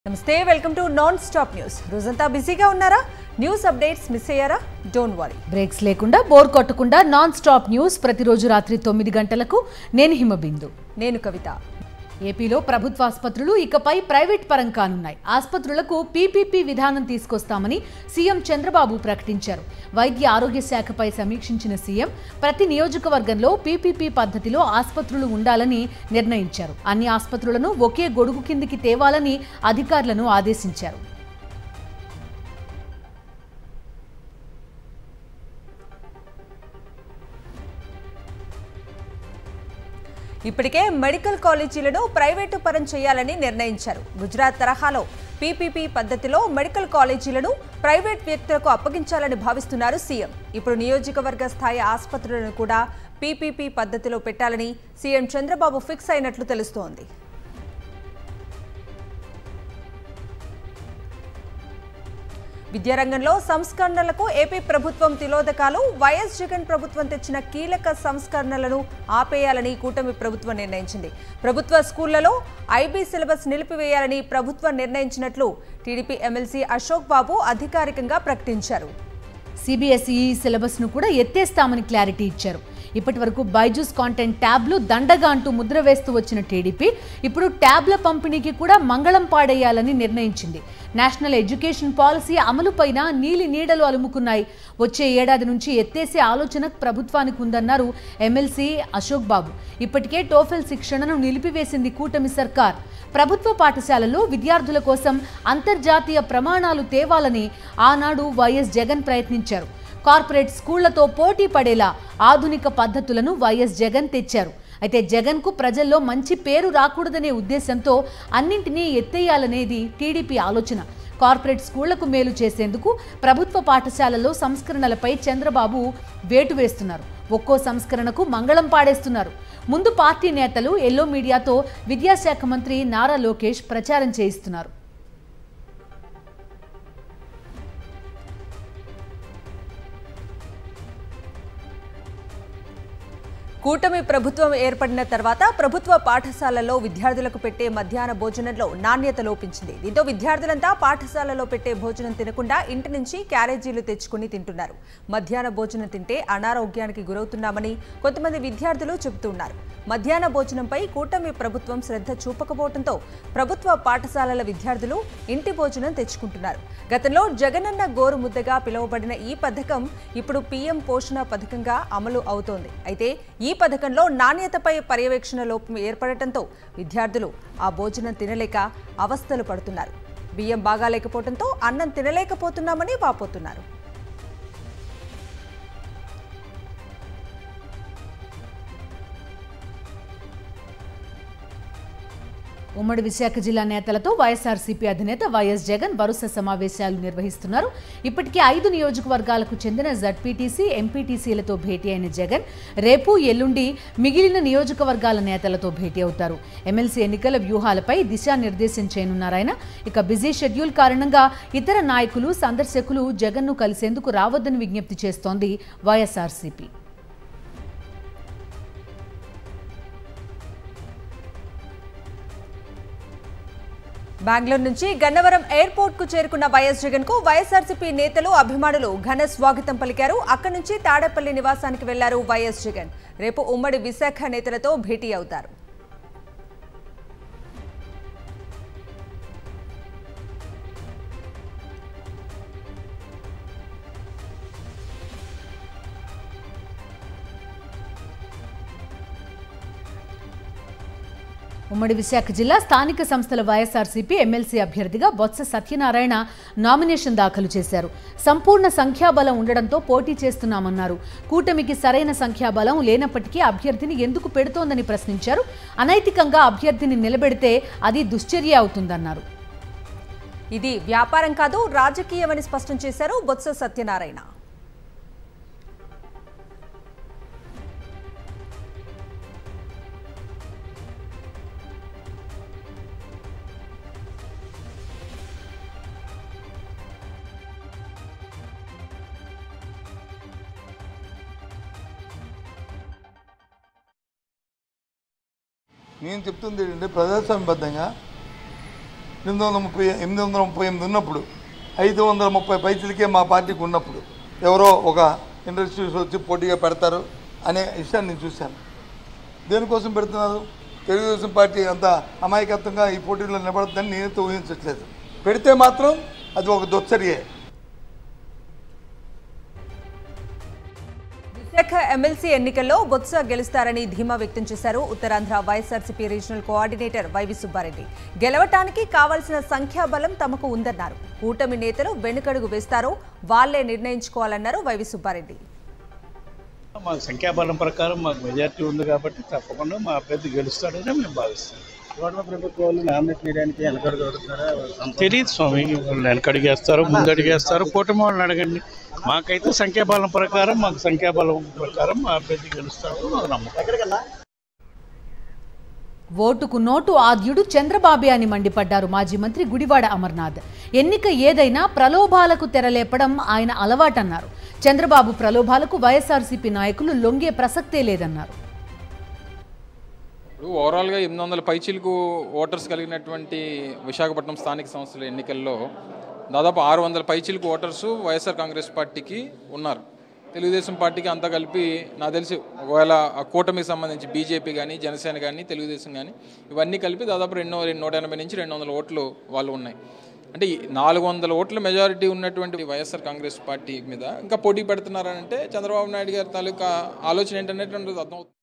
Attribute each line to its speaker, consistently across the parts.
Speaker 1: నమస్తే welcome to non stop news రోజంతా బిజీగా ఉన్నారా న్యూస్ అప్డేట్స్ మిస్ అయ్యారా డోంట్ వరీ
Speaker 2: బ్రేక్స్ లేకుండా బోర్ కొట్టకుండా నాన్ స్టాప్ న్యూస్ ప్రతిరోజు రాత్రి తొమ్మిది గంటలకు నేను హిమబిందు
Speaker 1: నేను కవిత
Speaker 2: ఏపీలో ప్రభుత్వ ఆసుపత్రులు ఇకపై ప్రైవేట్ పరం కానున్నాయి ఆసుపత్రులకు పీపీపీ విధానం తీసుకొస్తామని సీఎం చంద్రబాబు ప్రకటించారు వైద్య ఆరోగ్య శాఖపై సమీక్షించిన సీఎం ప్రతి నియోజకవర్గంలో పీపీపీ పద్ధతిలో ఆసుపత్రులు ఉండాలని నిర్ణయించారు అన్ని ఆసుపత్రులను ఒకే గొడుగు కిందికి తేవాలని అధికారులను ఆదేశించారు
Speaker 1: ఇప్పటికే మెడికల్ కాలేజీలను ప్రైవేటు పరం చేయాలని నిర్ణయించారు గుజరాత్ తరహాలో పీపీపీ పద్ధతిలో మెడికల్ కాలేజీలను ప్రైవేట్ వ్యక్తులకు అప్పగించాలని భావిస్తున్నారు సీఎం ఇప్పుడు నియోజకవర్గ స్థాయి ఆసుపత్రులను కూడా పీపీపీ పద్ధతిలో పెట్టాలని సీఎం చంద్రబాబు ఫిక్స్ అయినట్లు తెలుస్తోంది విద్యారంగంలో సంస్కరణలకు ఏపీ ప్రభుత్వం తిలోదకాలు వైఎస్ జగన్ ప్రభుత్వం తెచ్చిన కీలక సంస్కరణలను ఆపేయాలని కూటమి ప్రభుత్వం నిర్ణయించింది ప్రభుత్వ స్కూళ్లలో ఐబీ సిలబస్ నిలిపివేయాలని ప్రభుత్వం నిర్ణయించినట్లు టీడీపీ ఎమ్మెల్సీ అశోక్ బాబు అధికారికంగా ప్రకటించారు
Speaker 2: సిబిఎస్ఈ సిలబస్ను కూడా ఎత్తేస్తామని క్లారిటీ ఇచ్చారు ఇప్పటి వరకు బైజూస్ కాంటెంట్ ట్యాబ్లు దండగా అంటూ ముద్ర వేస్తూ వచ్చిన టీడీపీ ఇప్పుడు ట్యాబ్ల పంపిణీకి కూడా మంగళం పాడేయాలని నిర్ణయించింది నేషనల్ ఎడ్యుకేషన్ పాలసీ అమలుపైన నీలి నీడలు అలుముకున్నాయి వచ్చే ఏడాది నుంచి ఎత్తేసే ఆలోచన ప్రభుత్వానికి ఉందన్నారు ఎమ్మెల్సీ అశోక్ బాబు ఇప్పటికే టోఫెల్ శిక్షణను నిలిపివేసింది కూటమి సర్కార్ ప్రభుత్వ పాఠశాలల్లో విద్యార్థుల కోసం అంతర్జాతీయ ప్రమాణాలు తేవాలని ఆనాడు వైఎస్ జగన్ ప్రయత్నించారు కార్పొరేట్ స్కూళ్లతో పోటీ పడేలా ఆధునిక పద్ధతులను వైఎస్ జగన్ తెచ్చారు అయితే జగన్కు ప్రజల్లో మంచి పేరు రాకూడదనే ఉద్దేశంతో అన్నింటినీ ఎత్తేయాలనేది టీడీపీ ఆలోచన కార్పొరేట్ స్కూళ్లకు మేలు చేసేందుకు ప్రభుత్వ పాఠశాలల్లో సంస్కరణలపై చంద్రబాబు వేటు వేస్తున్నారు ఒక్కో సంస్కరణకు మంగళం పాడేస్తున్నారు ముందు పార్టీ నేతలు ఎల్లో మీడియాతో విద్యాశాఖ మంత్రి నారా లోకేష్ ప్రచారం చేయిస్తున్నారు
Speaker 1: కూటమి ప్రభుత్వం ఏర్పడిన తర్వాత ప్రభుత్వ పాఠశాలల్లో విద్యార్థులకు పెట్టే మధ్యాహ్న భోజనంలో నాణ్యత లోపించింది దీంతో విద్యార్థులంతా పాఠశాలలో పెట్టే భోజనం తినకుండా ఇంటి నుంచి క్యారేజీలు తెచ్చుకుని తింటున్నారు మధ్యాహ్న భోజనం తింటే అనారోగ్యానికి గురవుతున్నామని కొంతమంది విద్యార్థులు చెబుతున్నారు మధ్యాహ్న భోజనంపై కూటమి ప్రభుత్వం శ్రద్ధ చూపకపోవడంతో ప్రభుత్వ పాఠశాలల విద్యార్థులు ఇంటి భోజనం తెచ్చుకుంటున్నారు గతంలో జగనన్న గోరు ముద్దగా పిలువబడిన ఈ పథకం ఇప్పుడు పీఎం పోషణ పథకంగా అమలు అవుతోంది అయితే ఈ పథకంలో నాణ్యతపై పర్యవేక్షణ లోపం ఏర్పడటంతో విద్యార్థులు ఆ భోజనం తినలేక అవస్థలు పడుతున్నారు బియ్యం బాగాలేకపోవడంతో అన్నం తినలేకపోతున్నామని వాపోతున్నారు
Speaker 2: ఉమ్మడి విశాఖ జిల్లా నేతలతో వైఎస్ఆర్సీపీ అధినేత వైఎస్ జగన్ వరుస సమావేశాలు నిర్వహిస్తున్నారు ఇప్పటికే ఐదు నియోజకవర్గాలకు చెందిన జడ్పీటీసీ ఎంపీటీసీలతో భేటీ అయిన జగన్ రేపు ఎల్లుండి మిగిలిన నియోజకవర్గాల నేతలతో భేటీ అవుతారు ఎమ్మెల్సీ ఎన్నికల వ్యూహాలపై దిశానిర్దేశం చేయనున్నారాయన ఇక బిజీ షెడ్యూల్ కారణంగా ఇతర నాయకులు సందర్శకులు జగన్ను కలిసేందుకు రావద్దని విజ్ఞప్తి చేస్తోంది వైఎస్ఆర్సీపీ
Speaker 1: బెంగళూరు నుంచి గన్నవరం ఎయిర్పోర్ట్ కు చేరుకున్న వైఎస్ జగన్ కు వైఎస్ఆర్సీపీ నేతలు అభిమానులు ఘన స్వాగతం పలికారు అక్కడి నుంచి తాడేపల్లి నివాసానికి వెళ్లారు వైఎస్ జగన్ రేపు ఉమ్మడి విశాఖ నేతలతో భేటీ అవుతారు
Speaker 2: ఉమ్మడి విశాఖ జిల్లా స్థానిక సంస్థల వైఎస్ఆర్సీపీ ఎమ్మెల్సీ అభ్యర్థిగా బొత్స సత్యనారాయణ నామినేషన్ దాఖలు చేశారు సంపూర్ణ సంఖ్యాబలం ఉండడంతో పోటీ చేస్తున్నామన్నారు కూటమికి సరైన సంఖ్యాబలం లేనప్పటికీ అభ్యర్థిని ఎందుకు పెడుతోందని ప్రశ్నించారు అనైతికంగా అభ్యర్థిని నిలబెడితే అది దుశ్చర్య అవుతుందన్నారు
Speaker 1: ఇది వ్యాపారం కాదు రాజకీయమని స్పష్టం చేశారు బొత్స సత్యనారాయణ
Speaker 3: నేను చెప్తుంది ఏంటంటే ప్రజాస్వామ్యబద్ధంగా ఎనిమిది వందల ముప్పై ఎనిమిది వందల ముప్పై ఎనిమిది ఉన్నప్పుడు ఐదు వందల ముప్పై పైసలకే మా పార్టీకి ఉన్నప్పుడు ఎవరో ఒక ఇండస్ట్రీస్ వచ్చి పోటీగా పెడతారు అనే విషయాన్ని నేను చూశాను దేనికోసం పెడుతున్నారు తెలుగుదేశం పార్టీ అంత అమాయకత్వంగా ఈ పోటీలో నిలబడుతుందని నేనైతే ఊహించట్లేదు పెడితే మాత్రం అది ఒక దొచ్చరియే
Speaker 1: విశాఖ ఎమ్మెల్సీ ఎన్నికల్లో బొత్స గెలుస్తారని ధీమా వ్యక్తం చేశారు ఉత్తరాంధ్ర వైఎస్ఆర్సీపీ రీజనల్ కోఆర్డినేటర్ వైవి సుబ్బారెడ్డి గెలవటానికి కావాల్సిన సంఖ్యాబలం తమకు ఉందన్నారు కూటమి నేతలు వెనుకడుగు వేస్తారో వాళ్లే నిర్ణయించుకోవాలన్నారు వైవి సుబ్బారెడ్డి
Speaker 4: మాకు సంఖ్యాబలం ప్రకారం మాకు మెజారిటీ ఉంది కాబట్టి తప్పకుండా మా అభ్యర్థి గెలుస్తాడని మేము భావిస్తాం
Speaker 5: కూటమి ప్రభుత్వాలు నామినేట్ చేయడానికి వెనకడుగు అవుతున్నారా
Speaker 4: తెలియదు స్వామి వాళ్ళు వెనకడిగేస్తారు ముందడిగేస్తారు కూటమి వాళ్ళని అడగండి మాకైతే సంఖ్యాబలం ప్రకారం మాకు సంఖ్యాబలం ప్రకారం మా అభ్యర్థి గెలుస్తాడు మాకు నమ్మకం
Speaker 2: ఓటుకు నోటు ఆద్యుడు చంద్రబాబే అని మండిపడ్డారు మాజీ మంత్రి గుడివాడ అమర్నాథ్ ఎన్నిక ఏదైనా ప్రలోభాలకు తెరలేపడం ఆయన అలవాటన్నారు చంద్రబాబు ప్రలోభాలకు వైఎస్ఆర్సీపీ నాయకులు లొంగే ప్రసక్తే లేదన్నారు
Speaker 6: ఇప్పుడు ఓవరాల్గా ఎనిమిది వందల పైచీలకు ఓటర్స్ కలిగినటువంటి విశాఖపట్నం స్థానిక సంస్థల ఎన్నికల్లో దాదాపు ఆరు వందల పైచీలకు ఓటర్స్ వైఎస్ఆర్ కాంగ్రెస్ పార్టీకి ఉన్నారు తెలుగుదేశం పార్టీకి అంతా కలిపి నాకు తెలిసి ఒకవేళ ఆ కూటమికి సంబంధించి బీజేపీ కానీ జనసేన కానీ తెలుగుదేశం కానీ ఇవన్నీ కలిపి దాదాపు రెండు నూట ఎనభై నుంచి రెండు వందల ఓట్లు వాళ్ళు ఉన్నాయి అంటే ఈ నాలుగు వందల ఓట్ల మెజారిటీ ఉన్నటువంటి వైఎస్ఆర్ కాంగ్రెస్ పార్టీ మీద ఇంకా పోటీ పెడుతున్నారనంటే చంద్రబాబు నాయుడు గారి తాలూకా ఆలోచన ఏంటనేటువంటిది అర్థం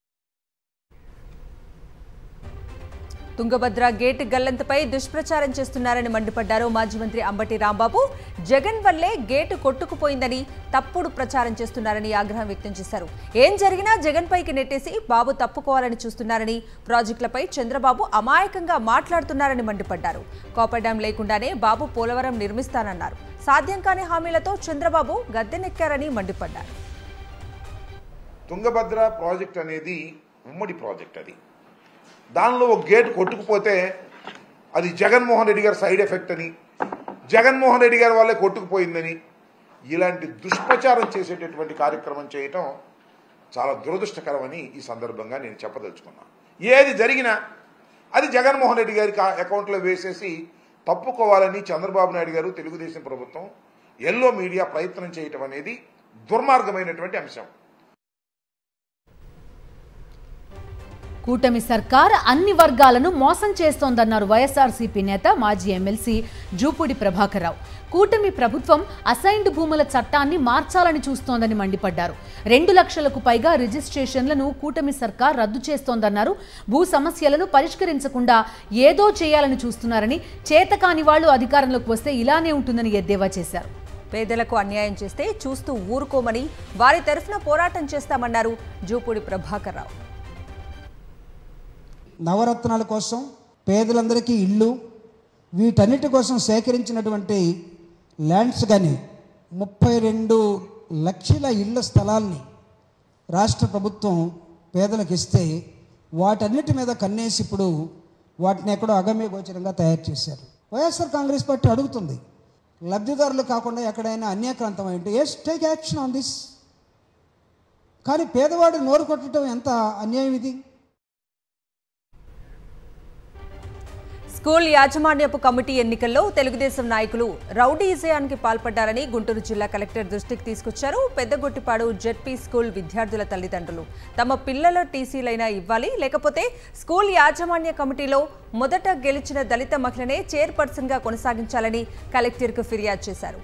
Speaker 1: తుంగభద్ర గేటు గల్లంతపై దుష్ప్రచారం చేస్తున్నారని మండిపడ్డారు మాజీ మంత్రి అంబటి రాంబాబు జగన్ వల్లే గేటు కొట్టుకుపోయిందని తప్పుడు ప్రచారం చేస్తున్నారని ఆగ్రహం వ్యక్తం చేశారు ఏం జరిగినా జగన్ పైకి నెట్టేసి బాబు తప్పుకోవాలని చూస్తున్నారని ప్రాజెక్టులపై చంద్రబాబు అమాయకంగా మాట్లాడుతున్నారని మండిపడ్డారు కాపర్ డ్యాం లేకుండానే బాబు పోలవరం నిర్మిస్తానన్నారు సాధ్యం కాని హామీలతో చంద్రబాబు గద్దెనెక్కారని మండిపడ్డారు
Speaker 7: తుంగభద్ర ప్రాజెక్ట్ అనేది ఉమ్మడి ప్రాజెక్ట్ అది దానిలో ఒక గేట్ కొట్టుకుపోతే అది జగన్మోహన్ రెడ్డి గారి సైడ్ ఎఫెక్ట్ అని జగన్మోహన్ రెడ్డి గారి వల్లే కొట్టుకుపోయిందని ఇలాంటి దుష్ప్రచారం చేసేటటువంటి కార్యక్రమం చేయటం చాలా దురదృష్టకరమని ఈ సందర్భంగా నేను చెప్పదలుచుకున్నాను ఏది జరిగినా అది జగన్మోహన్ రెడ్డి గారి కా- అకౌంట్లో వేసేసి తప్పుకోవాలని చంద్రబాబు నాయుడు గారు తెలుగుదేశం ప్రభుత్వం ఎల్లో మీడియా ప్రయత్నం చేయటం అనేది దుర్మార్గమైనటువంటి అంశం
Speaker 2: కూటమి సర్కార్ అన్ని వర్గాలను మోసం చేస్తోందన్నారు వైఎస్ఆర్సీపీ నేత మాజీ ఎమ్మెల్సీ జూపూడి ప్రభాకర్ రావు కూటమి ప్రభుత్వం అసైన్డ్ భూముల చట్టాన్ని మార్చాలని చూస్తోందని మండిపడ్డారు రెండు లక్షలకు పైగా రిజిస్ట్రేషన్లను కూటమి సర్కార్ రద్దు చేస్తోందన్నారు భూ సమస్యలను పరిష్కరించకుండా ఏదో చేయాలని చూస్తున్నారని చేతకాని వాళ్లు అధికారంలోకి వస్తే ఇలానే ఉంటుందని ఎద్దేవా చేశారు
Speaker 1: పేదలకు అన్యాయం చేస్తే చూస్తూ ఊరుకోమని వారి తరఫున పోరాటం చేస్తామన్నారు జూపూడి ప్రభాకర్ రావు
Speaker 8: నవరత్నాల కోసం పేదలందరికీ ఇళ్ళు వీటన్నిటి కోసం సేకరించినటువంటి ల్యాండ్స్ కానీ ముప్పై రెండు లక్షల ఇళ్ల స్థలాల్ని రాష్ట్ర ప్రభుత్వం పేదలకు ఇస్తే వాటన్నిటి మీద కన్నేసి ఇప్పుడు వాటిని ఎక్కడో అగమ్య గోచరంగా తయారు చేశారు వైఎస్ఆర్ కాంగ్రెస్ పార్టీ అడుగుతుంది లబ్ధిదారులు కాకుండా ఎక్కడైనా అన్యాక్రాంతం అయింటే yes take action on this కానీ పేదవాడు నోరు కొట్టడం ఎంత అన్యాయం ఇది
Speaker 1: స్కూల్ యాజమాన్యపు కమిటీ ఎన్నికల్లో తెలుగుదేశం నాయకులు రౌడీజయానికి పాల్పడ్డారని గుంటూరు జిల్లా కలెక్టర్ దృష్టికి తీసుకొచ్చారు పెద్దగొట్టిపాడు జెడ్పీ స్కూల్ విద్యార్థుల తల్లిదండ్రులు తమ పిల్లల టీసీలైనా ఇవ్వాలి లేకపోతే స్కూల్ యాజమాన్య కమిటీలో మొదట గెలిచిన దళిత మహిళనే చైర్పర్సన్గా కొనసాగించాలని కలెక్టర్కు ఫిర్యాదు చేశారు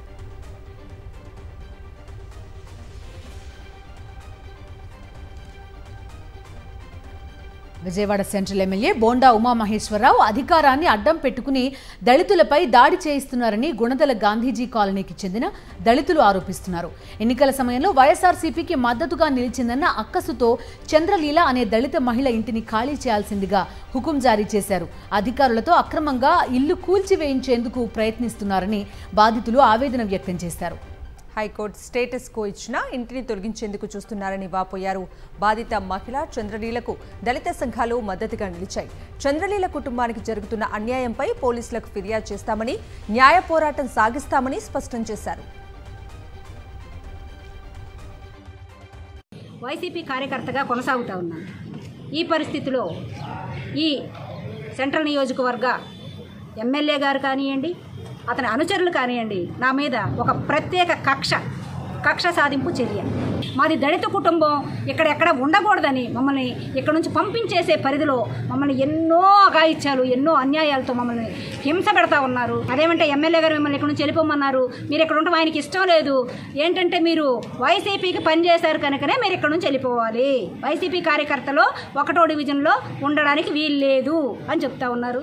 Speaker 2: విజయవాడ సెంట్రల్ ఎమ్మెల్యే బోండా ఉమామహేశ్వరరావు అధికారాన్ని అడ్డం పెట్టుకుని దళితులపై దాడి చేయిస్తున్నారని గుణదల గాంధీజీ కాలనీకి చెందిన దళితులు ఆరోపిస్తున్నారు ఎన్నికల సమయంలో వైఎస్ఆర్సీపీకి మద్దతుగా నిలిచిందన్న అక్కసుతో చంద్రలీల అనే దళిత మహిళ ఇంటిని ఖాళీ చేయాల్సిందిగా హుకుం జారీ చేశారు అధికారులతో అక్రమంగా ఇల్లు కూల్చివేయించేందుకు ప్రయత్నిస్తున్నారని బాధితులు ఆవేదన వ్యక్తం చేశారు
Speaker 1: హైకోర్టు స్టేటస్ కో ఇచ్చినా ఇంటిని తొలగించేందుకు చూస్తున్నారని వాపోయారు బాధిత మహిళ చంద్రలీలకు దళిత సంఘాలు మద్దతుగా నిలిచాయి చంద్రలీల కుటుంబానికి జరుగుతున్న అన్యాయంపై పోలీసులకు ఫిర్యాదు చేస్తామని న్యాయ పోరాటం సాగిస్తామని స్పష్టం చేశారు
Speaker 9: వైసీపీ కార్యకర్తగా కొనసాగుతూ ఉన్నాను ఈ పరిస్థితిలో ఈ సెంట్రల్ నియోజకవర్గ ఎమ్మెల్యే గారు కానివ్వండి అతని అనుచరులు కానివ్వండి నా మీద ఒక ప్రత్యేక కక్ష కక్ష సాధింపు చర్య మాది దళిత కుటుంబం ఇక్కడెక్కడ ఉండకూడదని మమ్మల్ని ఇక్కడ నుంచి పంపించేసే పరిధిలో మమ్మల్ని ఎన్నో అగాయిత్యాలు ఎన్నో అన్యాయాలతో మమ్మల్ని హింస పెడతా ఉన్నారు అదేమంటే ఎమ్మెల్యే గారు మిమ్మల్ని ఇక్కడ నుంచి వెళ్ళిపోమన్నారు మీరు ఇక్కడ ఉండటం ఆయనకి ఇష్టం లేదు ఏంటంటే మీరు వైసీపీకి పనిచేశారు కనుకనే మీరు ఇక్కడ నుంచి వెళ్ళిపోవాలి వైసీపీ కార్యకర్తలు ఒకటో డివిజన్లో ఉండడానికి వీలు లేదు అని చెప్తా ఉన్నారు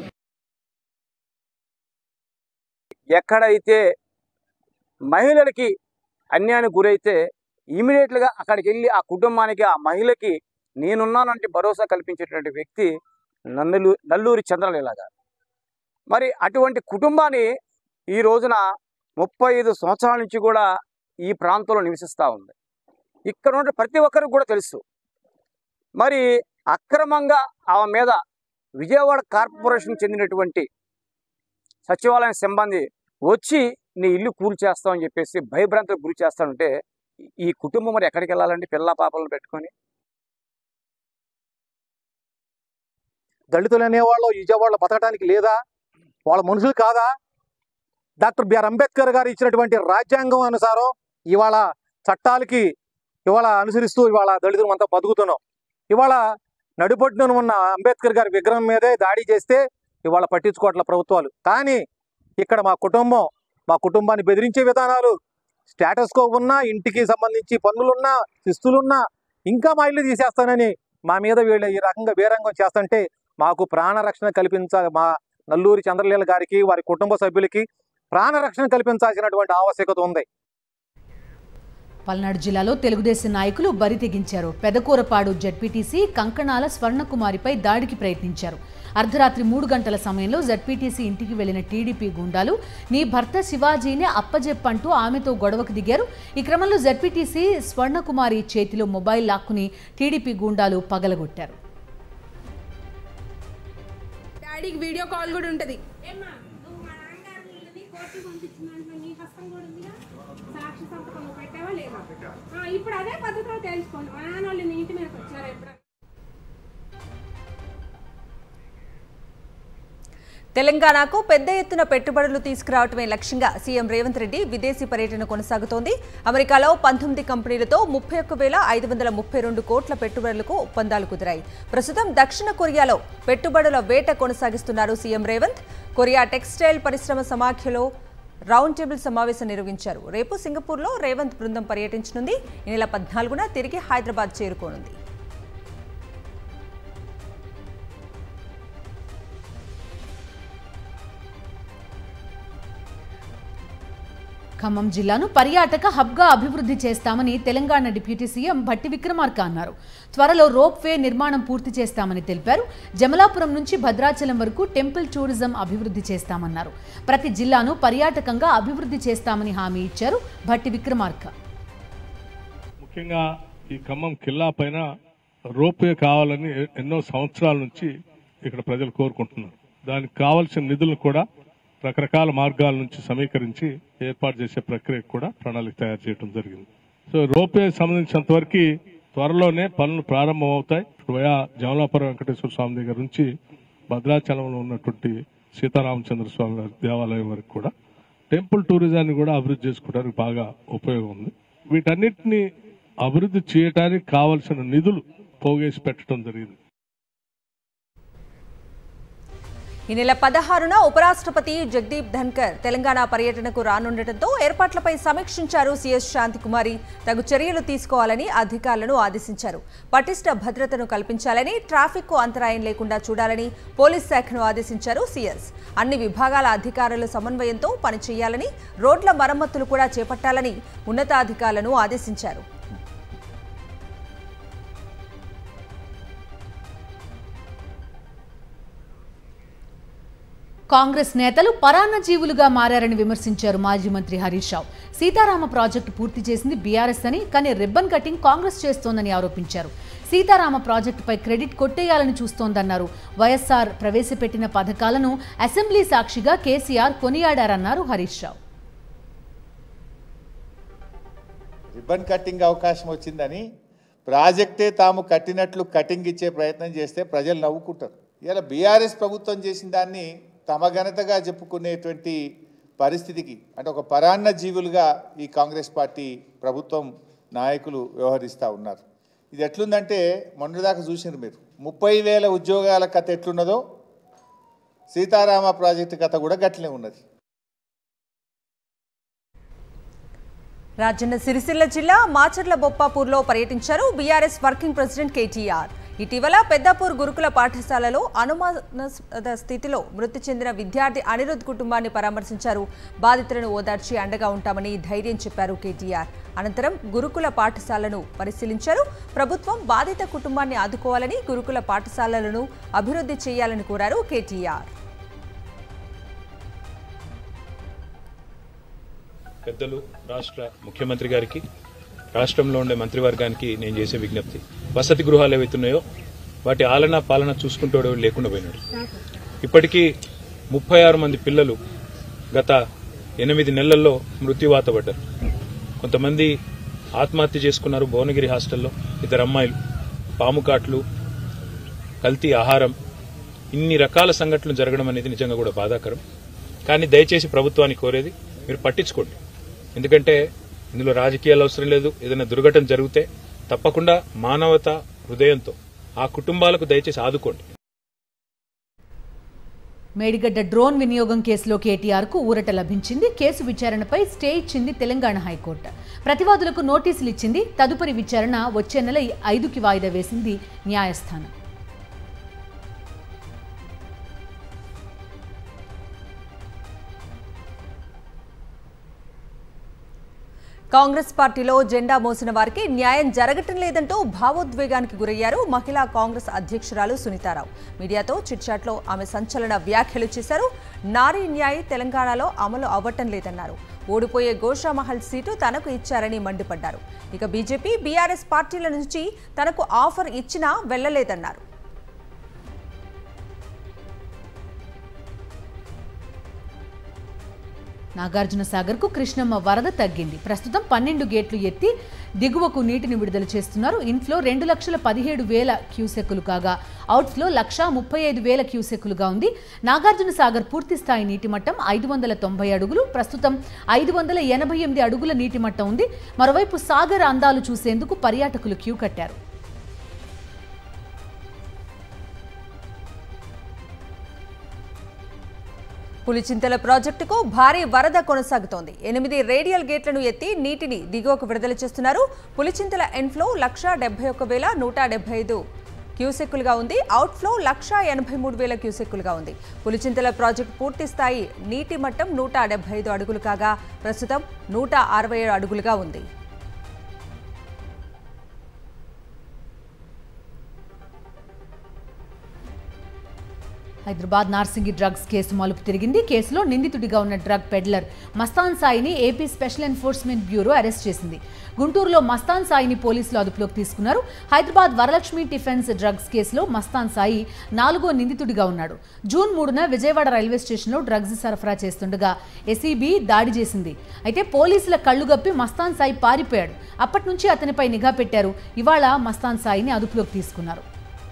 Speaker 10: ఎక్కడైతే మహిళలకి అన్యాయానికి గురైతే ఇమీడియట్గా అక్కడికి వెళ్ళి ఆ కుటుంబానికి ఆ మహిళకి నేనున్నానంటే భరోసా కల్పించేటువంటి వ్యక్తి నన్నలు నల్లూరి చంద్రలీల గారు మరి అటువంటి కుటుంబాన్ని ఈ రోజున ముప్పై ఐదు సంవత్సరాల నుంచి కూడా ఈ ప్రాంతంలో నివసిస్తూ ఉంది ఇక్కడ ఉన్న ప్రతి ఒక్కరికి కూడా తెలుసు మరి అక్రమంగా ఆమె మీద విజయవాడ కార్పొరేషన్ చెందినటువంటి సచివాలయం సిబ్బంది వచ్చి నీ ఇల్లు కూల్ చేస్తామని చెప్పేసి భయభ్రాంతులకు గురి చేస్తానంటే ఈ కుటుంబం మరి ఎక్కడికి వెళ్ళాలండి పిల్ల పాపలను పెట్టుకొని
Speaker 11: దళితులు అనేవాళ్ళు విజయవాడలో బతకడానికి లేదా వాళ్ళ మనుషులు కాదా డాక్టర్ బిఆర్ అంబేద్కర్ గారు ఇచ్చినటువంటి రాజ్యాంగం అనుసారం ఇవాళ చట్టాలకి ఇవాళ అనుసరిస్తూ ఇవాళ దళితులు అంతా బతుకుతున్నాం ఇవాళ నడిపొట్టున ఉన్న అంబేద్కర్ గారి విగ్రహం మీదే దాడి చేస్తే ఇవాళ పట్టించుకోవట్ల ప్రభుత్వాలు కానీ ఇక్కడ మా కుటుంబం మా కుటుంబాన్ని బెదిరించే విధానాలు స్టేటస్ కో ఉన్నా ఇంటికి సంబంధించి పన్నులున్నా శిస్తులున్నా ఇంకా మా ఇల్లు తీసేస్తానని మా మీద వీళ్ళు ఈ రకంగా బేరంగం చేస్తుంటే మాకు ప్రాణరక్షణ కల్పించాలి మా నల్లూరి చంద్రలీల గారికి వారి కుటుంబ సభ్యులకి ప్రాణరక్షణ కల్పించాల్సినటువంటి ఆవశ్యకత ఉంది
Speaker 2: పల్నాడు జిల్లాలో తెలుగుదేశం నాయకులు బరి తెగించారు పెదకూరపాడు జడ్పీటీసీ కంకణాల స్వర్ణకుమారిపై దాడికి ప్రయత్నించారు అర్ధరాత్రి మూడు గంటల సమయంలో జడ్పీటీసీ ఇంటికి వెళ్లిన టీడీపీ గుండాలు నీ భర్త శివాజీని అప్పజెప్పంటూ ఆమెతో గొడవకు దిగారు ఈ క్రమంలో జడ్పీటీసీ స్వర్ణకుమారి చేతిలో మొబైల్ లాక్కుని టీడీపీ గుండాలు పగలగొట్టారు
Speaker 12: డాడీకి వీడియో కాల్ కూడా ఉంటుంది సాక్షి సంతకం నువ్వు పెట్టావా లేదా ఆ, ఇప్పుడు అదే పద్ధతిలో తెలుసుకోండి మా నాన్న వాళ్ళు నీ ఇంటి మీదకి వచ్చారా ఎప్పుడు
Speaker 1: తెలంగాణకు పెద్ద ఎత్తున పెట్టుబడులు తీసుకురావటమే లక్ష్యంగా సీఎం రేవంత్ రెడ్డి విదేశీ పర్యటన కొనసాగుతోంది అమెరికాలో పంతొమ్మిది కంపెనీలతో ముప్పై ఒక్క వేల ఐదు వందల ముప్పై రెండు కోట్ల పెట్టుబడులకు ఒప్పందాలు కుదిరాయి ప్రస్తుతం దక్షిణ కొరియాలో పెట్టుబడుల వేట కొనసాగిస్తున్నారు సీఎం రేవంత్ కొరియా టెక్స్టైల్ పరిశ్రమ సమాఖ్యలో రౌండ్ టేబుల్ సమావేశం నిర్వహించారు రేపు సింగపూర్లో రేవంత్ బృందం పర్యటించనుంది ఈ నెల పద్నాలుగున తిరిగి హైదరాబాద్ చేరుకోనుంది
Speaker 2: ఖమ్మం జిల్లాను పర్యాటక హబ్గా అభివృద్ధి చేస్తామని తెలంగాణ డిప్యూటీ సీఎం భట్టి విక్రమార్క అన్నారు త్వరలో రోప్ వే నిర్మాణం పూర్తి చేస్తామని తెలిపారు జమలాపురం నుంచి భద్రాచలం వరకు టెంపుల్ టూరిజం అభివృద్ధి చేస్తామన్నారు ప్రతి జిల్లాను పర్యాటకంగా అభివృద్ధి చేస్తామని హామీ ఇచ్చారు భట్టి విక్రమార్క
Speaker 13: ముఖ్యంగా ఈ ఖమ్మం కిల్లా పైన రోప్వే కావాలని ఎన్నో సంవత్సరాల నుంచి ఇక్కడ ప్రజలు కోరుకుంటున్నారు దానికి కావలసిన నిధులను కూడా రకరకాల మార్గాల నుంచి సమీకరించి ఏర్పాటు చేసే ప్రక్రియ కూడా ప్రణాళిక తయారు చేయడం జరిగింది సో రోప్వే సంబంధించినంత వరకు త్వరలోనే పనులు ప్రారంభమవుతాయి వయా జమలాపురం వెంకటేశ్వర స్వామి దగ్గర నుంచి భద్రాచలంలో ఉన్నటువంటి సీతారామచంద్ర స్వామి వారి దేవాలయం వరకు కూడా టెంపుల్ టూరిజాన్ని కూడా అభివృద్ధి చేసుకోవడానికి బాగా ఉపయోగం ఉంది వీటన్నిటిని అభివృద్ధి చేయడానికి కావలసిన నిధులు పోగేసి పెట్టడం జరిగింది
Speaker 1: ఈ నెల పదహారున ఉపరాష్ట్రపతి జగదీప్ ధన్కర్ తెలంగాణ పర్యటనకు రానుండటంతో ఏర్పాట్లపై సమీక్షించారు సీఎస్ శాంతికుమారి తగు చర్యలు తీసుకోవాలని అధికారులను ఆదేశించారు పటిష్ట భద్రతను కల్పించాలని ట్రాఫిక్ కు అంతరాయం లేకుండా చూడాలని పోలీస్ శాఖను ఆదేశించారు సీఎస్ అన్ని విభాగాల అధికారుల సమన్వయంతో పనిచేయాలని రోడ్ల మరమ్మతులు కూడా చేపట్టాలని ఉన్నతాధికారులను ఆదేశించారు
Speaker 2: కాంగ్రెస్ నేతలు పరాన్నజీవులుగా మారారని విమర్శించారు మాజీ మంత్రి హరీష్ రావు సీతారామ ప్రాజెక్టు పూర్తి చేసింది బీఆర్ఎస్ అని కానీ రిబ్బన్ కటింగ్ కాంగ్రెస్ చేస్తోందని ఆరోపించారు సీతారామ ప్రాజెక్టుపై క్రెడిట్ కొట్టేయాలని చూస్తోందన్నారు వైఎస్ఆర్ ప్రవేశపెట్టిన పథకాలను అసెంబ్లీ సాక్షిగా కేసీఆర్ కొనియాడారన్నారు హరీష్ రావు
Speaker 14: రిబ్బన్ కట్టింగ్ అవకాశం వచ్చిందని ప్రాజెక్టే తాము కట్టినట్లు కటింగ్ ఇచ్చే ప్రయత్నం చేస్తే ప్రజలు నవ్వుకుంటారు ఇలా బీఆర్ఎస్ ప్రభుత్వం చేసిన దాన్ని తమ ఘనతగా చెప్పుకునేటువంటి పరిస్థితికి అంటే ఒక పరాన్న జీవులుగా ఈ కాంగ్రెస్ పార్టీ ప్రభుత్వం నాయకులు వ్యవహరిస్తూ ఉన్నారు ఇది ఎట్లుందంటే మొన్నటిదాకా చూసినారు మీరు ముప్పై వేల ఉద్యోగాల కథ ఎట్లున్నదో సీతారామ ప్రాజెక్టు కథ కూడా గట్లనే ఉన్నది
Speaker 1: రాజన్న సిరిసిల్ల జిల్లా మాచర్ల బొప్పాపూర్లో పర్యటించారు బీఆర్ఎస్ వర్కింగ్ ప్రెసిడెంట్ కేటీఆర్ ఇటీవల పెద్దాపూర్ గురుకుల పాఠశాలలో అనుమానాస్పద స్థితిలో మృతి చెందిన విద్యార్థి అనిరుద్ కుటుంబాన్ని పరామర్శించారు బాధితులను ఓదార్చి అండగా ఉంటామని ధైర్యం చెప్పారు కేటీఆర్ అనంతరం గురుకుల పాఠశాలను పరిశీలించారు ప్రభుత్వం బాధిత కుటుంబాన్ని ఆదుకోవాలని గురుకుల పాఠశాలలను అభివృద్ధి చేయాలని కోరారు కేటీఆర్
Speaker 15: పెద్దలు రాష్ట్ర ముఖ్యమంత్రి గారికి రాష్ట్రంలో ఉండే మంత్రివర్గానికి నేను చేసే విజ్ఞప్తి వసతి గృహాలు ఏవైతున్నాయో వాటి ఆలన పాలన చూసుకుంటూ లేకుండా పోయినాడు ఇప్పటికీ ముప్పై ఆరు మంది పిల్లలు గత ఎనిమిది నెలల్లో మృత్యువాత పడ్డారు కొంతమంది ఆత్మహత్య చేసుకున్నారు భువనగిరి హాస్టల్లో ఇద్దరు అమ్మాయిలు పాము కాట్లు కల్తీ ఆహారం ఇన్ని రకాల సంఘటనలు జరగడం అనేది నిజంగా కూడా బాధాకరం కానీ దయచేసి ప్రభుత్వాన్ని కోరేది మీరు పట్టించుకోండి ఎందుకంటే ఇందులో రాజకీయాలు అవసరం లేదు ఏదైనా దుర్ఘటన జరిగితే తప్పకుండా మానవత హృదయంతో ఆ కుటుంబాలకు దయచేసి ఆదుకోండి
Speaker 2: మేడిగడ్డ డ్రోన్ వినియోగం కేసులో కేటీఆర్ కు ఊరట లభించింది కేసు విచారణపై స్టే ఇచ్చింది తెలంగాణ హైకోర్టు ప్రతివాదులకు నోటీసులు ఇచ్చింది తదుపరి విచారణ వచ్చే నెల ఐదుకి వాయిదా వేసింది న్యాయస్థానం
Speaker 1: కాంగ్రెస్ పార్టీలో జెండా మోసిన వారికి న్యాయం జరగటం లేదంటూ భావోద్వేగానికి గురయ్యారు మహిళా కాంగ్రెస్ అధ్యక్షురాలు సునీతారావు మీడియాతో చిట్చాట్లో ఆమె సంచలన వ్యాఖ్యలు చేశారు నారీ న్యాయ్ తెలంగాణలో అమలు అవ్వటం లేదన్నారు ఓడిపోయే గోషామహల్ సీటు తనకు ఇచ్చారని మండిపడ్డారు ఇక బీజేపీ బీఆర్ఎస్ పార్టీల నుంచి తనకు ఆఫర్ ఇచ్చినా వెళ్లలేదన్నారు
Speaker 2: నాగార్జున సాగర్కు కృష్ణమ్మ వరద తగ్గింది ప్రస్తుతం పన్నెండు గేట్లు ఎత్తి దిగువకు నీటిని విడుదల చేస్తున్నారు ఇన్ఫ్లో రెండు లక్షల పదిహేడు వేల క్యూసెక్కులు కాగా అవుట్ఫ్లో లక్షా ముప్పై ఐదు వేల క్యూసెక్కులుగా ఉంది నాగార్జున సాగర్ పూర్తి స్థాయి నీటి మట్టం ఐదు వందల తొంభై అడుగులు ప్రస్తుతం ఐదు వందల ఎనభై ఎనిమిది అడుగుల నీటి మట్టం ఉంది మరోవైపు సాగర్ అందాలు చూసేందుకు పర్యాటకులు క్యూ కట్టారు
Speaker 1: పులిచింతల ప్రాజెక్టుకు భారీ వరద కొనసాగుతోంది ఎనిమిది రేడియల్ గేట్లను ఎత్తి నీటిని దిగువకు విడుదల చేస్తున్నారు పులిచింతల ఎన్ఫ్లో లక్ష డెబ్బై ఒక్క వేల నూట డెబ్బై ఐదు క్యూసెక్కులుగా ఉంది అవుట్ఫ్లో లక్ష ఎనభై మూడు వేల క్యూసెక్కులుగా ఉంది పులిచింతల ప్రాజెక్టు పూర్తి స్థాయి నీటి మట్టం నూట డెబ్బై ఐదు అడుగులు కాగా ప్రస్తుతం నూట అరవై ఏడు అడుగులుగా ఉంది
Speaker 2: హైదరాబాద్ నార్సింగి డ్రగ్స్ కేసు మలుపు తిరిగింది కేసులో నిందితుడిగా ఉన్న డ్రగ్ పెడ్లర్ మస్తాన్ సాయిని AP special enforcement bureau arrest చేసింది గుంటూరులో మస్తాన్ సాయిని పోలీసులు అదుపులోకి తీసుకున్నారు హైదరాబాద్ వరలక్ష్మి డిఫెన్స్ డ్రగ్స్ కేసులో మస్తాన్ సాయి నాలుగో నిందితుడిగా ఉన్నాడు జూన్ మూడున విజయవాడ రైల్వే స్టేషన్లో డ్రగ్స్ సరఫరా చేస్తుండగా ఎసీబీ దాడి చేసింది అయితే పోలీసుల కళ్ళు గప్పి మస్తాన్ సాయి పారిపోయాడు అప్పటి నుంచి అతనిపై నిఘా పెట్టారు ఇవాళ మస్తాన్ సాయిని అదుపులోకి తీసుకున్నారు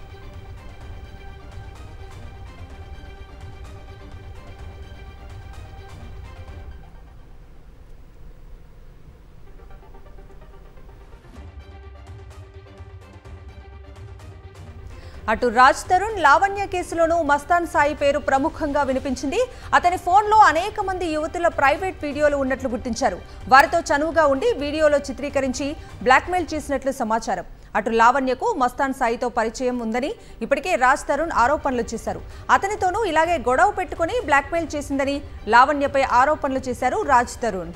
Speaker 1: అటు రాజ్ తరుణ్ లావణ్య కేసులోనూ మస్తాన్ సాయి పేరు ప్రముఖంగా వినిపించింది అతని ఫోన్లో అనేక మంది యువతుల ప్రైవేట్ వీడియోలు ఉన్నట్లు గుర్తించారు వారితో చనువుగా ఉండి వీడియోలో చిత్రీకరించి బ్లాక్మెయిల్ చేసినట్లు సమాచారం అటు లావణ్యకు మస్తాన్ సాయితో పరిచయం ఉందని ఇప్పటికే రాజ్ తరుణ్ ఆరోపణలు చేశారు అతనితోనూ ఇలాగే గొడవ పెట్టుకుని బ్లాక్మెయిల్ చేసిందని లావణ్యపై ఆరోపణలు చేశారు రాజ్ తరుణ్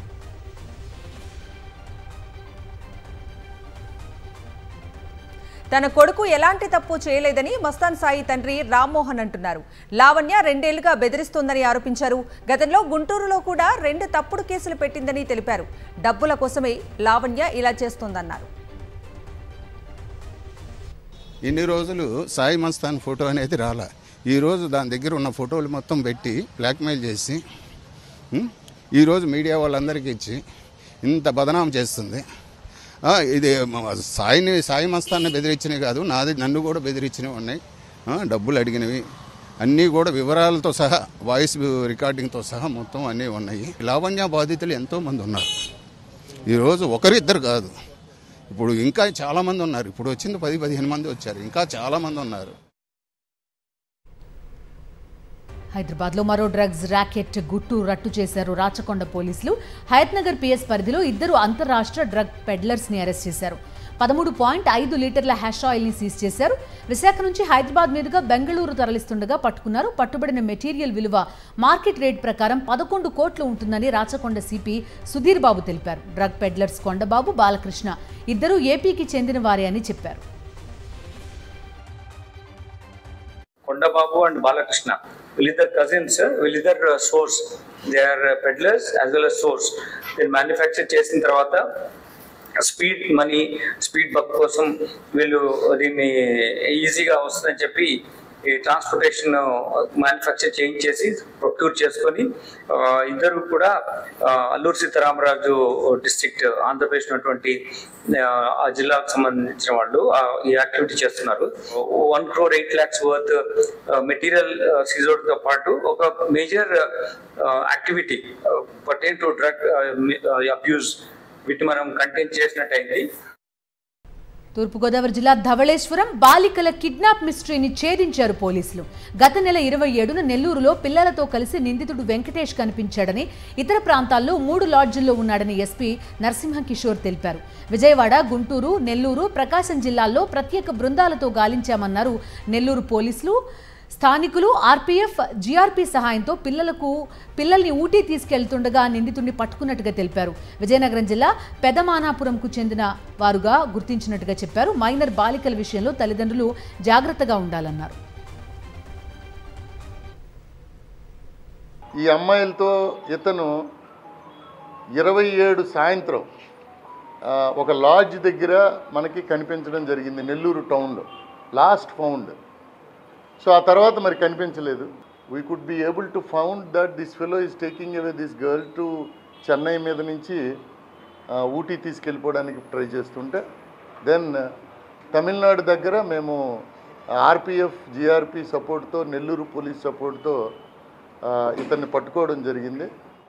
Speaker 1: తన కొడుకు ఎలాంటి తప్పు చేయలేదని మస్తాన్ సాయి తండ్రి రామ్మోహన్ అంటున్నారు లావణ్య రెండేళ్లుగా బెదిరిస్తోందని ఆరోపించారు గతంలో గుంటూరులో కూడా రెండు తప్పుడు కేసులు పెట్టిందని తెలిపారు డబ్బుల కోసమే లావణ్య ఇలా చేస్తోందన్నారు
Speaker 16: ఇన్ని రోజులు సాయి మస్తాన్ ఫోటో అనేది రాలా ఈరోజు దాని దగ్గర ఉన్న ఫోటోలు మొత్తం పెట్టి బ్లాక్మెయిల్ చేసి ఉం, ఈరోజు మీడియా వాళ్ళందరికీ ఇచ్చి ఇంత బదనాం చేస్తుంది ఆ, ఇది మ- సాయిని సాయి మస్తాన్ని బెదిరించినవి కాదు నాది నన్ను కూడా బెదిరించినవి ఉన్నాయి ఆ, డబ్బులు అడిగినవి అన్నీ కూడా వివరాలతో సహా వాయిస్ రికార్డింగ్తో సహా మొత్తం అన్నీ ఉన్నాయి లావణ్య బాధితులు ఎంతోమంది ఉన్నారు ఈరోజు ఒకరిద్దరు కాదు ఇప్పుడు ఇంకా చాలామంది ఉన్నారు ఇప్పుడు వచ్చింది పది పదిహేను మంది వచ్చారు ఇంకా చాలామంది ఉన్నారు
Speaker 2: హైదరాబాద్లో మరో డ్రగ్స్ ర్యాకెట్ గుట్టు రట్టు చేశారు రాచకొండ పోలీసులు హయత్నగర్ పిఎస్ పరిధిలో ఇద్దరు అంతర్రాష్ట్ర డ్రగ్ పెడ్లర్స్ని అరెస్ట్ చేశారు పదమూడు పాయింట్ ఐదు లీటర్ల హ్యాష్ ఆయిల్ని సీజ్ చేశారు విశాఖ నుంచి హైదరాబాద్ మీదుగా బెంగళూరు తరలిస్తుండగా పట్టుకున్నారు పట్టుబడిన మెటీరియల్ విలువ మార్కెట్ రేట్ ప్రకారం పదకొండు కోట్లు ఉంటుందని రాచకొండ సిపి సుధీర్ బాబు తెలిపారు డ్రగ్ పెడ్లర్స్ కొండబాబు బాలకృష్ణ ఇద్దరూ ఏపీకి చెందిన వారే అని చెప్పారు
Speaker 17: కొండబాబు అండ్ బాలకృష్ణ వీళ్ళిద్దరు కజిన్స్ వీళ్ళిద్దరు source they are peddlers as well as source దీన్ని మ్యానుఫ్యాక్చర్ చేసిన తర్వాత స్పీడ్ మనీ స్పీడ్ బక్ కోసం వీళ్ళు దీన్ని ఈజీగా వస్తుందని చెప్పి ఈ ట్రాన్స్పోర్టేషన్ మ్యానుఫ్యాక్చర్ చేయించేసి ప్రొక్యూర్ చేసుకొని ఆ, ఇద్దరు కూడా ఆ, అల్లూరు సీతారామరాజు డిస్ట్రిక్ట్ ఆంధ్రప్రదేశ్ ఉన్నటువంటి ఆ, ఆ జిల్లాకు సంబంధించిన వాళ్ళు ఆ, ఈ యాక్టివిటీ చేస్తున్నారు one crore eight lakhs worth material seized తో పాటు ఒక major activity pertain to drug abuse వీటిని మనం కంటైన్ చేసినట్టయింది
Speaker 2: తూర్పుగోదావరి జిల్లా ధవళేశ్వరం బాలికల కిడ్నాప్ మిస్టరీని ఛేదించారు పోలీసులు గత నెల ఇరవై ఏడున నెల్లూరులో పిల్లలతో కలిసి నిందితుడు వెంకటేష్ కనిపించాడని ఇతర ప్రాంతాల్లో మూడు లాడ్జిల్లో ఉన్నాడని ఎస్పీ నరసింహ కిషోర్ తెలిపారు విజయవాడ గుంటూరు నెల్లూరు ప్రకాశం జిల్లాల్లో ప్రత్యేక బృందాలతో గాలించామన్నారు నెల్లూరు పోలీసులు స్థానికులు ఆర్పీఎఫ్ జీఆర్పీ సహాయంతో పిల్లలకు పిల్లల్ని ఊటీ తీసుకెళ్తుండగా నిందితుడిని పట్టుకున్నట్టుగా తెలిపారు విజయనగరం జిల్లా పెదమానాపురంకు చెందిన వారుగా గుర్తించినట్టుగా చెప్పారు మైనర్ బాలికల విషయంలో తల్లిదండ్రులు జాగ్రత్తగా ఉండాలన్నారు
Speaker 18: ఈ అమ్మాయిలతో ఇతను ఇరవై ఏడు సాయంత్రం ఆ, ఒక లాడ్జ్ దగ్గర మనకి కనిపించడం జరిగింది నెల్లూరు టౌన్లో లాస్ట్ ఫౌండ్ సో ఆ తర్వాత మరి కనిపించలేదు we could be able to found that this fellow is taking away this girl to Chennai మీద నుంచి ఆ, ఊటీ తీసుకెళ్ళిపోవడానికి ట్రై చేస్తుంటే దెన్ తమిళనాడు దగ్గర మేము ఆర్పిఎఫ్ జిఆర్పి సపోర్ట్తో నెల్లూరు పోలీస్ సపోర్ట్తో ఆ, ఇతన్ని పట్టుకోవడం జరిగింది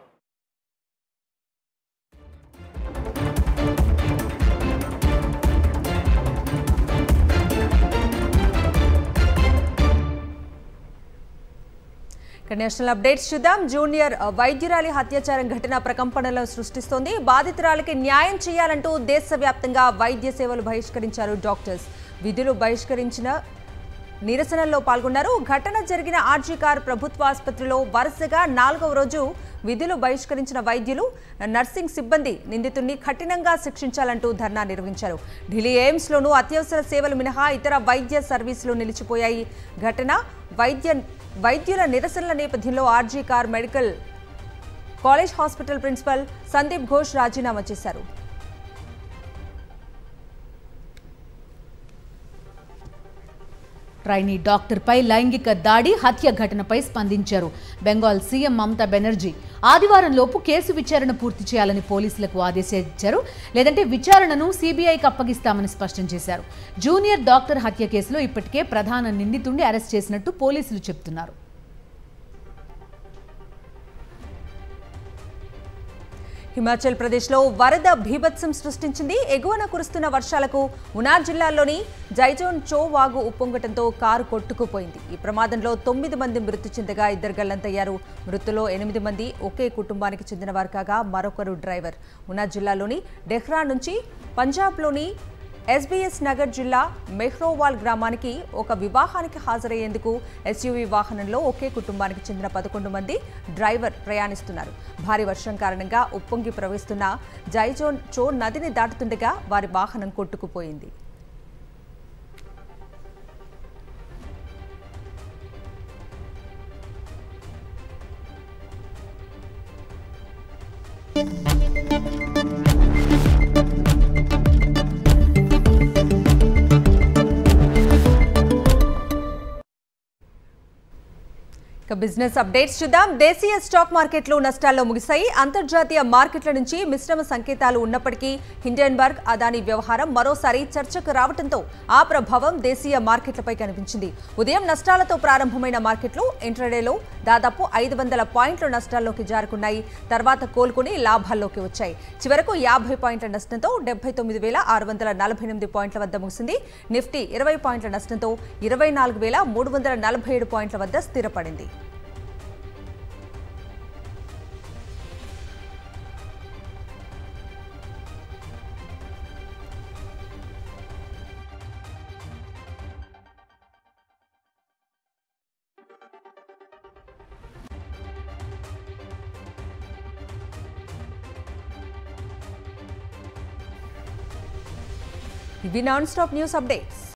Speaker 1: ఇక నేషనల్ అప్డేట్స్ చూద్దాం జూనియర్ ఆ, వైద్యురాలి అత్యాచారం ఘటన ప్రకంపనలను సృష్టిస్తోంది బాధితురాలికి న్యాయం చేయాలంటూ దేశవ్యాప్తంగా వైద్య సేవలు బహిష్కరించారు డాక్టర్స్ విధులు బహిష్కరించిన నిరసనల్లో పాల్గొన్నారు ఘటన జరిగిన ఆర్జీ కార్ ప్రభుత్వ ఆసుపత్రిలో వరుసగా నాలుగవ రోజు విధులు బహిష్కరించిన వైద్యులు నర్సింగ్ సిబ్బంది నిందితుడిని కఠినంగా శిక్షించాలంటూ ధర్నా నిర్వహించారు ఢిల్లీ ఎయిమ్స్లోనూ అత్యవసర సేవలు మినహా ఇతర వైద్య సర్వీసులు నిలిచిపోయాయి ఘటన వైద్య వైద్యుల నిరసనల నేపథ్యంలో RG Kar medical college hospital principal Sandip Ghosh రాజీనామా చేశారు
Speaker 2: ట్రైనీ డాక్టర్పై లైంగిక దాడి హత్య ఘటనపై స్పందించారు బెంగాల్ సీఎం మమతా బెనర్జీ ఆదివారం లోపు కేసు విచారణ పూర్తి చేయాలని పోలీసులకు ఆదేశించారు లేదంటే విచారణను సీబీఐకి అప్పగిస్తామని స్పష్టం చేశారు జూనియర్ డాక్టర్ హత్య కేసులో ఇప్పటికే ప్రధాన నిందితుడిని అరెస్ట్ చేసినట్టు పోలీసులు చెబుతున్నారు
Speaker 1: హిమాచల్ ప్రదేశ్లో వరద భీభత్సం సృష్టించింది ఎగువన కురుస్తున్న వర్షాలకు ఉనార్ జిల్లాలోని జైజోన్ చో వాగు ఉప్పొంగటంతో కారు కొట్టుకుపోయింది ఈ ప్రమాదంలో తొమ్మిది మంది మృతి చెందగా ఇద్దరు గల్లంతయ్యారు మృతుల్లో ఎనిమిది మంది ఒకే కుటుంబానికి చెందినవారు కాగా మరొకరు డ్రైవర్ ఉనార్ జిల్లాలోని డెహ్రా నుంచి పంజాబ్లోని ఎస్బీఎస్ నగర్ జిల్లా మెహ్రోవాల్ గ్రామానికి ఒక వివాహానికి హాజరయ్యేందుకు ఎస్యూవీ వాహనంలో ఒకే కుటుంబానికి చెందిన పదకొండు మంది డ్రైవర్ ప్రయాణిస్తున్నారు భారీ వర్షం కారణంగా ఉప్పొంగి ప్రవహిస్తున్న జైజోన్ చో నదిని దాటుతుండగా వారి వాహనం కొట్టుకుపోయింది ఇక ఇక బిజినెస్ అప్డేట్స్ చూద్దాం దేశీయ స్టాక్ మార్కెట్లు నష్టాల్లో ముగిశాయి అంతర్జాతీయ మార్కెట్ల నుంచి మిశ్రమ సంకేతాలు ఉన్నప్పటికీ హిండెన్బర్గ్ అదాని వ్యవహారం మరోసారి చర్చకు రావడంతో ఆ ప్రభావం దేశీయ మార్కెట్లపై కనిపించింది ఉదయం నష్టాలతో ప్రారంభమైన మార్కెట్లు ఇంట్రాడేలో దాదాపు ఐదు వందల పాయింట్ల నష్టాల్లోకి జారుకున్నాయి తర్వాత కోలుకుని లాభాల్లోకి వచ్చాయి చివరకు యాభై పాయింట్ల నష్టంతో డెబ్బై తొమ్మిది వేల ఆరు వందల నలభై ఎనిమిది పాయింట్ల వద్ద ముగిసింది నిఫ్టీ ఇరవై పాయింట్ల నష్టంతో ఇరవై నాలుగు వేల మూడు వందల నలభై ఏడు పాయింట్ల వద్ద స్థిరపడింది ఇవి నాన్ స్టాప్ న్యూస్ అప్డేట్స్